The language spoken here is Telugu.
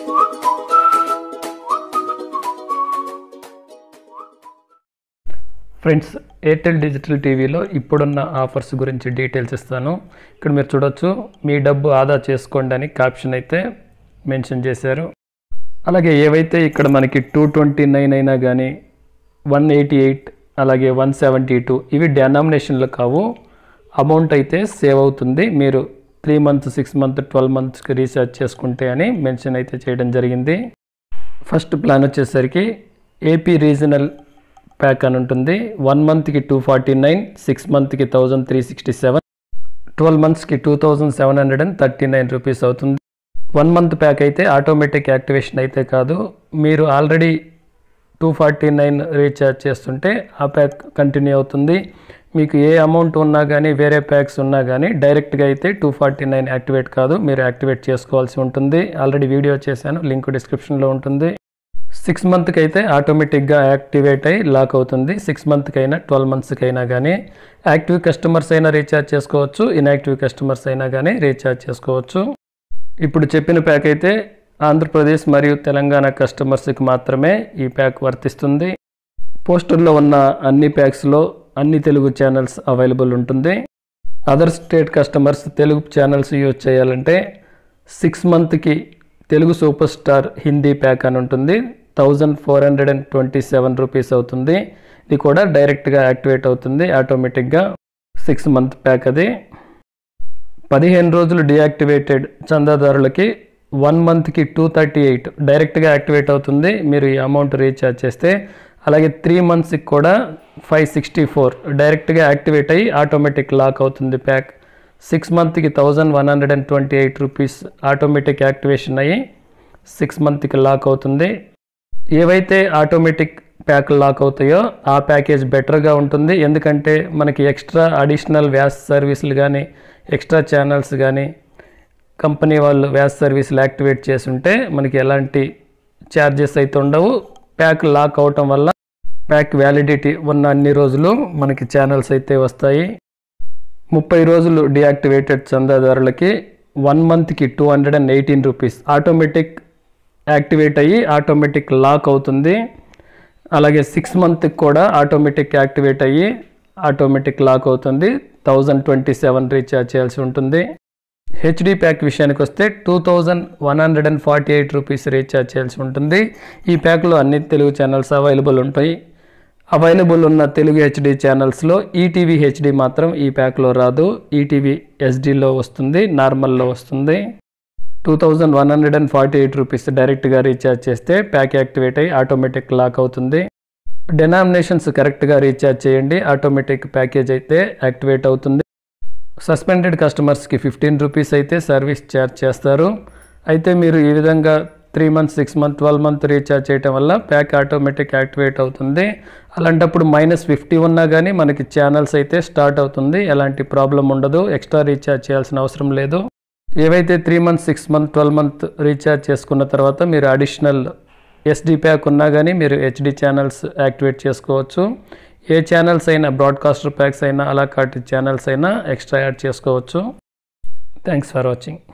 ఫ్రెండ్స్ ఎయిర్టెల్ డిజిటల్ టీవీలో ఇప్పుడున్న ఆఫర్స్ గురించి డీటెయిల్స్ ఇస్తాను ఇక్కడ మీరు చూడొచ్చు మీ డబ్బు ఆదా చేసుకోండి అని క్యాప్షన్ అయితే మెన్షన్ చేశారు అలాగే ఏవైతే ఇక్కడ మనకి టూ ట్వంటీ నైన్ అయినా కానీ వన్ ఎయిటీ ఎయిట్ అలాగే వన్ సెవెంటీ టూ ఇవి డెనామినేషన్లు కావు అమౌంట్ అయితే సేవ్ అవుతుంది మీరు three months six month twelve మంత్స్కి రీఛార్జ్ చేసుకుంటే అని మెన్షన్ అయితే చేయడం జరిగింది ఫస్ట్ ప్లాన్ వచ్చేసరికి ఏపీ రీజనల్ ప్యాక్ అని ఉంటుంది వన్ మంత్కి టూ ఫార్టీ నైన్ సిక్స్ మంత్కి thousand three sixty seven twelve మంత్స్కి two thousand seven hundred and thirty nine rupees అవుతుంది వన్ మంత్ ప్యాక్ అయితే ఆటోమేటిక్ యాక్టివేషన్ అయితే కాదు మీరు already two forty nine recharge చేస్తుంటే ఆ ప్యాక్ కంటిన్యూ అవుతుంది మీకు ఏ అమౌంట్ ఉన్నా కానీ వేరే ప్యాక్స్ ఉన్నా కానీ డైరెక్ట్గా అయితే టూ ఫార్టీ నైన్ యాక్టివేట్ కాదు మీరు యాక్టివేట్ చేసుకోవాల్సి ఉంటుంది ఆల్రెడీ వీడియో చేశాను లింక్ డిస్క్రిప్షన్లో ఉంటుంది సిక్స్ మంత్కి అయితే ఆటోమేటిక్గా యాక్టివేట్ అయ్యి లాక్ అవుతుంది సిక్స్ మంత్కి అయినా ట్వెల్వ్ మంత్స్కి అయినా కానీ యాక్టివ్ కస్టమర్స్ అయినా రీఛార్జ్ చేసుకోవచ్చు ఇన్యాక్టివ్ కస్టమర్స్ అయినా కానీ రీఛార్జ్ చేసుకోవచ్చు ఇప్పుడు చెప్పిన ప్యాక్ అయితే ఆంధ్రప్రదేశ్ మరియు తెలంగాణ కస్టమర్స్కి మాత్రమే ఈ ప్యాక్ వర్తిస్తుంది పోస్టర్లో ఉన్న అన్ని ప్యాక్స్లో అన్ని తెలుగు ఛానల్స్ అవైలబుల్ ఉంటుంది other state customers Telugu channels use చేయాలంటే సిక్స్ మంత్కి Telugu super star Hindi pack అని ఉంటుంది thousand four hundred and twenty seven rupees అవుతుంది ఇది కూడా డైరెక్ట్గా యాక్టివేట్ అవుతుంది ఆటోమేటిక్గా సిక్స్ మంత్ ప్యాక్ అది పదిహేను రోజులు డియాక్టివేటెడ్ చందాదారులకి వన్ మంత్కి టూ థర్టీ ఎయిట్ డైరెక్ట్గా యాక్టివేట్ అవుతుంది మీరు ఈ అమౌంట్ రీఛార్జ్ చేస్తే అలాగే త్రీ మంత్స్కి కూడా ఫైవ్ సిక్స్టీ ఫోర్ డైరెక్ట్గా యాక్టివేట్ అయ్యి ఆటోమేటిక్ లాక్ అవుతుంది ప్యాక్ సిక్స్ మంత్కి thousand one hundred and twenty eight rupees automatic activation అయ్యి సిక్స్ మంత్కి లాక్ అవుతుంది ఏవైతే ఆటోమేటిక్ ప్యాక్ లాక్ అవుతాయో ఆ ప్యాకేజ్ బెటర్గా ఉంటుంది ఎందుకంటే మనకి ఎక్స్ట్రా అడిషనల్ వ్యాస్ సర్వీసులు కానీ ఎక్స్ట్రా ఛానల్స్ కానీ కంపెనీ వాళ్ళు వ్యాస్ సర్వీసులు యాక్టివేట్ చేసి ఉంటే మనకి ఎలాంటి ఛార్జెస్ అయితే ఉండవు ప్యాక్ లాక్ అవటం వల్ల ప్యాక్ వ్యాలిడిటీ ఉన్న అన్ని రోజులు మనకి ఛానల్స్ అయితే వస్తాయి ముప్పై రోజులు డియాక్టివేటెడ్ చందాదారులకి వన్ మంత్కి two hundred and eighteen rupees automatic activate అయ్యి ఆటోమేటిక్ లాక్ అవుతుంది అలాగే సిక్స్ మంత్కి కూడా ఆటోమేటిక్ యాక్టివేట్ అయ్యి ఆటోమేటిక్ లాక్ అవుతుంది థౌజండ్ ట్వంటీ సెవెన్ రీఛార్జ్ చేయాల్సి ఉంటుంది హెచ్డి ప్యాక్ విషయానికి వస్తే two thousand one hundred and forty eight rupees recharge చేయాల్సి ఉంటుంది ఈ ప్యాక్లో అన్ని తెలుగు ఛానల్స్ అవైలబుల్ ఉంటాయి అవైలబుల్ ఉన్న తెలుగు హెచ్డి ఛానల్స్లో ఈటీవీ హెచ్డి మాత్రం ఈ ప్యాక్లో రాదు ఈటీవీ ఎస్డీలో వస్తుంది నార్మల్లో వస్తుంది two thousand one hundred and forty eight rupees డైరెక్ట్గా రీఛార్జ్ చేస్తే ప్యాక్ యాక్టివేట్ అయ్యి ఆటోమేటిక్ లాక్ అవుతుంది డెనామినేషన్స్ కరెక్ట్గా రీఛార్జ్ చేయండి ఆటోమేటిక్ ప్యాకేజ్ అయితే యాక్టివేట్ అవుతుంది సస్పెండెడ్ కస్టమర్స్కి ఫిఫ్టీన్ రూపీస్ అయితే సర్వీస్ ఛార్జ్ చేస్తారు అయితే మీరు ఈ విధంగా three months six month twelve month recharge చేయడం వల్ల ప్యాక్ ఆటోమేటిక్ యాక్టివేట్ అవుతుంది అలాంటప్పుడు మైనస్ ఫిఫ్టీ ఉన్నా కానీ మనకి ఛానల్స్ అయితే స్టార్ట్ అవుతుంది ఎలాంటి ప్రాబ్లం ఉండదు ఎక్స్ట్రా రీఛార్జ్ చేయాల్సిన అవసరం లేదు ఏవైతే three months six month twelve month recharge చేసుకున్న తర్వాత మీరు అడిషనల్ ఎస్డి ప్యాక్ ఉన్నా కానీ మీరు హెచ్డి ఛానల్స్ యాక్టివేట్ చేసుకోవచ్చు ఏ ఛానల్స్ అయినా బ్రాడ్కాస్టర్ ప్యాక్స్ అయినా అలా కాటి ఛానల్స్ అయినా ఎక్స్ట్రా యాడ్ చేసుకోవచ్చు థ్యాంక్స్ ఫర్ వాచింగ్